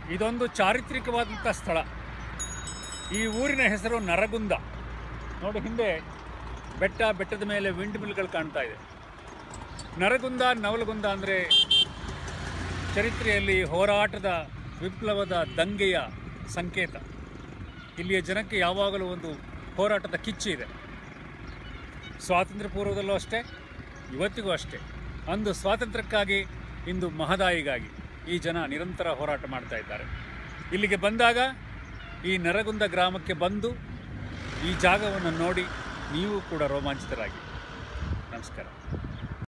ಇದೊಂದು ಚಾರಿತ್ರಿಕವಾದಂಥ ಸ್ಥಳ ಈ ಊರಿನ ಹೆಸರು ನರಗುಂದ ನೋಡಿ ಹಿಂದೆ ಬೆಟ್ಟ ಬೆಟ್ಟದ ಮೇಲೆ ವಿಂಡ್ ಮಿಲ್ಗಳು ಕಾಣ್ತಾ ಇದೆ ನರಗುಂದ ನವಲಗುಂದ ಅಂದರೆ ಚರಿತ್ರೆಯಲ್ಲಿ ಹೋರಾಟದ ವಿಪ್ಲವದ ದಂಗೆಯ ಸಂಕೇತ ಇಲ್ಲಿಯ ಜನಕ್ಕೆ ಯಾವಾಗಲೂ ಒಂದು ಹೋರಾಟದ ಕಿಚ್ಚು ಇದೆ ಸ್ವಾತಂತ್ರ್ಯ ಪೂರ್ವದಲ್ಲೂ ಅಷ್ಟೇ ಇವತ್ತಿಗೂ ಅಷ್ಟೇ ಅಂದು ಸ್ವಾತಂತ್ರ್ಯಕ್ಕಾಗಿ ಇಂದು ಮಹದಾಯಿಗಾಗಿ ಈ ಜನ ನಿರಂತರ ಹೋರಾಟ ಮಾಡ್ತಾ ಇದ್ದಾರೆ ಇಲ್ಲಿಗೆ ಬಂದಾಗ ಈ ನರಗುಂದ ಗ್ರಾಮಕ್ಕೆ ಬಂದು ಈ ಜಾಗವನ್ನು ನೋಡಿ ನೀವು ಕೂಡ ರೋಮಾಂಚಿತರಾಗಿ ನಮಸ್ಕಾರ